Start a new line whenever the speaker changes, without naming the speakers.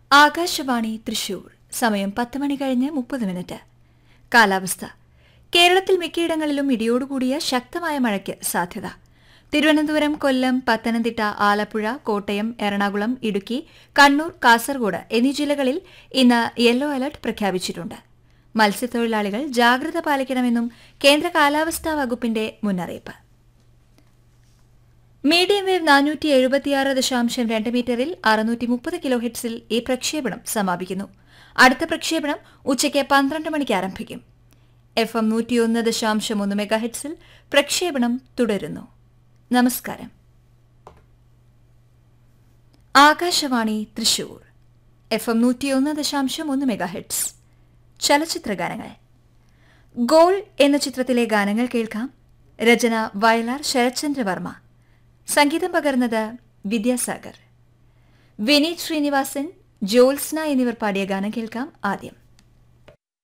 ആകാശവാണി തൃശൂർ സമയം പത്ത് മണി കഴിഞ്ഞ് മുപ്പത് മിനിറ്റ് കാലാവസ്ഥ കേരളത്തിൽ മിക്കയിടങ്ങളിലും ഇടിയോടുകൂടിയ ശക്തമായ മഴയ്ക്ക് സാധ്യത തിരുവനന്തപുരം കൊല്ലം പത്തനംതിട്ട ആലപ്പുഴ കോട്ടയം എറണാകുളം ഇടുക്കി കണ്ണൂർ കാസർഗോഡ് എന്നീ ജില്ലകളിൽ ഇന്ന് യെല്ലോ അലർട്ട് പ്രഖ്യാപിച്ചിട്ടുണ്ട് മത്സ്യത്തൊഴിലാളികൾ ജാഗ്രത പാലിക്കണമെന്നും കേന്ദ്ര കാലാവസ്ഥാ വകുപ്പിന്റെ മുന്നറിയിപ്പ് മീഡിയം വേവ് നാനൂറ്റി എഴുപത്തിയാറ് ദശാംശം രണ്ട് മീറ്ററിൽ അറുന്നൂറ്റി മുപ്പത് കിലോ ഹെഡ്സിൽ ഈ പ്രക്ഷേപണം സമാപിക്കുന്നു അടുത്ത പ്രക്ഷേപണം ഉച്ചയ്ക്ക് പന്ത്രണ്ട് മണിക്ക് ആരംഭിക്കും എഫ് എം നൂറ്റിയൊന്ന് ദശാംശം ഒന്ന് മെഗാ ഹെഡ്സിൽ പ്രക്ഷേപണം തുടരുന്നു നമസ്കാരം ആകാശവാണി തൃശൂർ എഫ് എം നൂറ്റിയൊന്ന് ദശാംശം ഒന്ന് മെഗാ ഹെഡ്സ് ചലച്ചിത്ര ഗാനങ്ങൾ ഗോൾ എന്ന ചിത്രത്തിലെ ഗാനങ്ങൾ കേൾക്കാം രചന വയലാർ ശരത്ചന്ദ്ര വർമ്മ സംഗീതം പകർന്നത് വിദ്യാസാഗർ വിനീത് ശ്രീനിവാസൻ ജോത്സ്ന എന്നിവർ പാടിയ ഗാനം കേൾക്കാം ആദ്യം